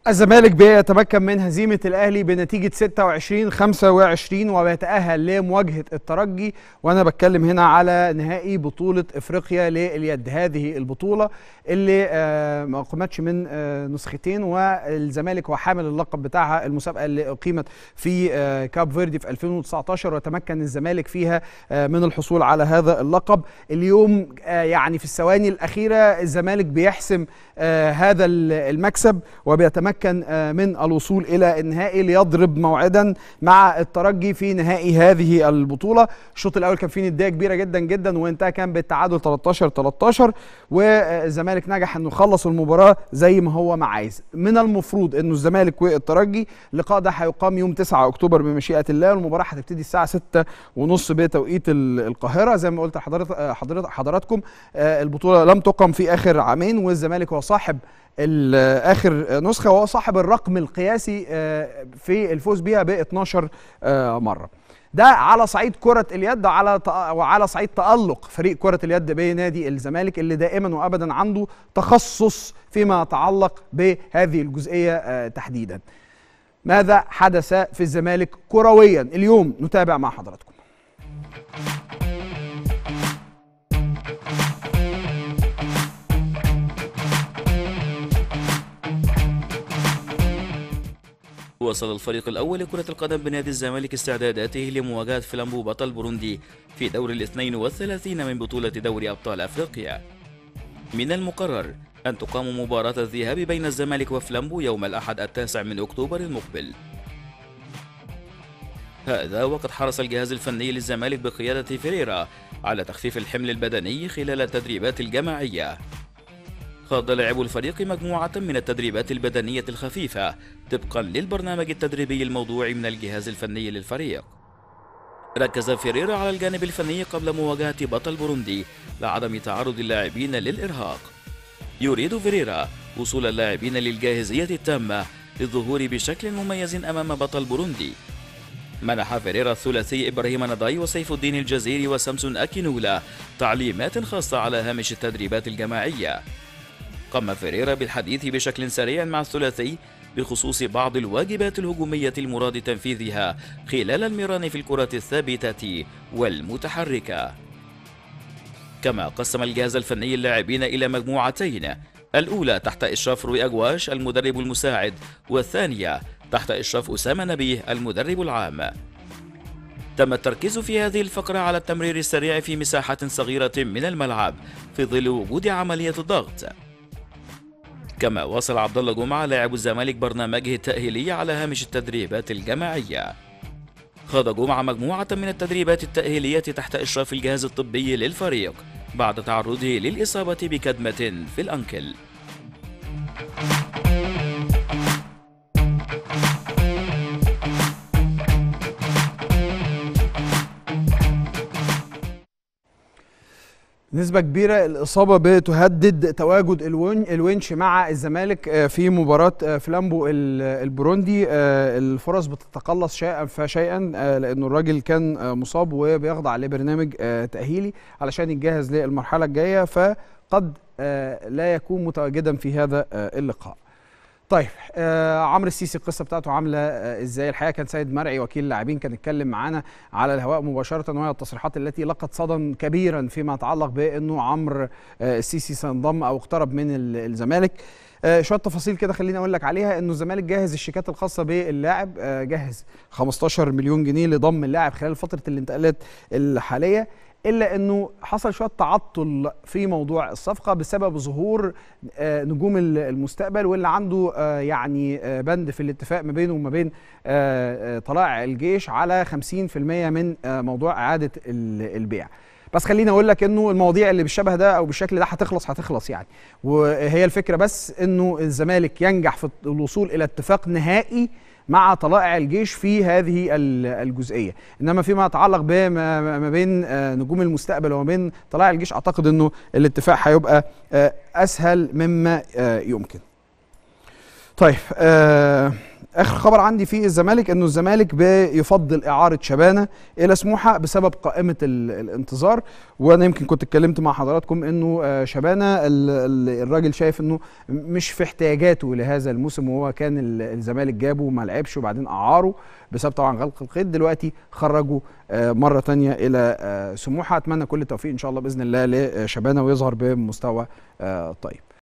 الزمالك بيتمكن من هزيمة الأهلي بنتيجة 26 25 وبيتأهل لمواجهة الترجي وأنا بتكلم هنا على نهائي بطولة إفريقيا لليد هذه البطولة اللي آه، ما قامتش من آه، نسختين والزمالك هو حامل اللقب بتاعها المسابقة اللي أقيمت في آه، كاب فيردي في 2019 وتمكن الزمالك فيها آه، من الحصول على هذا اللقب اليوم آه، يعني في الثواني الأخيرة الزمالك بيحسم آه، هذا ال- المكسب وبيتمكن آه، من الوصول إلى النهائي ليضرب موعدا مع الترجي في نهائي هذه البطولة الشوط الأول كان فيه ندية كبيرة جدا جدا وانتهى كان بالتعادل 13 13 والزمالك نجح انه يخلص المباراة زي ما هو ما عايز من المفروض انه الزمالك والترجي اللقاء ده هيقام يوم 9 اكتوبر بمشيئة الله والمباراة هتبتدي الساعة 6 ونص بتوقيت ال- القاهرة زي ما قلت لحضرتك حضرتك حضراتكم آه، البطولة لم تقم في آخر عامين والزمالك هو صاحب ال- اخر نسخه وهو صاحب الرقم القياسي آه، في الفوز بها ب 12 آه، مره ده على صعيد كرة اليد وعلى ت- وعلى صعيد تألق فريق كرة اليد بنادي الزمالك اللي دائما وابدا عنده تخصص فيما يتعلق بهذه الجزئية آه، تحديدا. ماذا حدث في الزمالك كرويا اليوم نتابع مع حضراتكم. وصل الفريق الأول لكرة القدم بنادي الزمالك استعداداته لمواجهة فلامبو بطل بوروندي في دور الاثنين والثلاثين من بطولة دوري أبطال أفريقيا من المقرر أن تقام مباراة الذهاب بين الزمالك وفلامبو يوم الأحد التاسع من أكتوبر المقبل هذا وقد حرص الجهاز الفني للزمالك بقيادة فيريرا على تخفيف الحمل البدني خلال التدريبات الجماعية خاض لاعبو الفريق مجموعة من التدريبات البدنية الخفيفة طبقا للبرنامج التدريبي الموضوعي من الجهاز الفني للفريق ركز فيريرا على الجانب الفني قبل مواجهة بطل بوروندي لعدم تعرض اللاعبين للإرهاق يريد فيريرا وصول اللاعبين للجاهزية التامة للظهور بشكل مميز أمام بطل بوروندي منح فيريرا الثلاثي إبراهيم نضاي وسيف الدين الجزيري وسامسون أكينولا تعليمات خاصة على هامش التدريبات الجماعية قام فيريرا بالحديث بشكل سريع مع الثلاثي بخصوص بعض الواجبات الهجومية المراد تنفيذها خلال المران في الكرة الثابتة والمتحركة كما قسم الجهاز الفني اللاعبين إلى مجموعتين الأولى تحت إشراف روي أجواش المدرب المساعد والثانية تحت إشراف أسامة نبيه المدرب العام تم التركيز في هذه الفقرة على التمرير السريع في مساحة صغيرة من الملعب في ظل وجود عملية الضغط كما واصل عبد الله جمعة لاعب الزمالك برنامجه التأهيلي على هامش التدريبات الجماعية خاض جمعة مجموعة من التدريبات التأهيلية تحت إشراف الجهاز الطبي للفريق بعد تعرضه للإصابة بكدمة في الأنكل نسبة كبيرة الإصابة بتهدد تواجد الون الونش مع الزمالك آه، في مباراة آه، فلامبو ال- البوروندي آه، الفرص بتتقلص شيئا فشيئا آه، لأنه الراجل كان آه، مصاب وبيخضع لبرنامج آه، تأهيلي علشان يتجهز للمرحلة الجاية فقد آه، لا يكون متواجدا في هذا آه، اللقاء طيب آه عمرو السيسي القصه بتاعته عامله آه ازاي الحقيقه كان سيد مرعي وكيل اللاعبين كان اتكلم معانا على الهواء مباشره وهي التصريحات التي لقت صدى كبيرا فيما يتعلق بانه عمرو آه السيسي سينضم او اقترب من ال- الزمالك آه شويه تفاصيل كده خليني اقول لك عليها انه الزمالك جهز الشيكات الخاصه باللاعب آه جهز 15 مليون جنيه لضم اللاعب خلال فتره الانتقالات الحاليه الا انه حصل شويه تعطل في موضوع الصفقه بسبب ظهور آه، نجوم ال- المستقبل واللي عنده آه، يعني آه، بند في الاتفاق ما بينه وما بين آه، آه، طلائع الجيش على 50% من آه، موضوع اعاده ال- البيع بس خليني اقول لك انه المواضيع اللي بالشبه ده او بالشكل ده هتخلص هتخلص يعني وهي الفكره بس انه الزمالك ينجح في الوصول الى اتفاق نهائي مع طلائع الجيش في هذه ال- الجزئيه انما فيما يتعلق بما ما بين آه، نجوم المستقبل وما بين طلائع الجيش اعتقد انه الاتفاق هيبقى آه، اسهل مما آه، يمكن طيب آه اخر خبر عندي في الزمالك انه الزمالك بيفضل اعاره شبانه الى سموحه بسبب قائمه ال- الانتظار وانا يمكن كنت اتكلمت مع حضراتكم انه آه شبانه ال- ال- الراجل شايف انه مش في احتياجاته لهذا الموسم وهو كان ال- الزمالك جابه وما لعبش وبعدين اعاره بسبب طبعا غلق القيد دلوقتي خرجوا آه مره تانية الى آه سموحه اتمنى كل التوفيق ان شاء الله باذن الله لشبانه ويظهر بمستوى آه طيب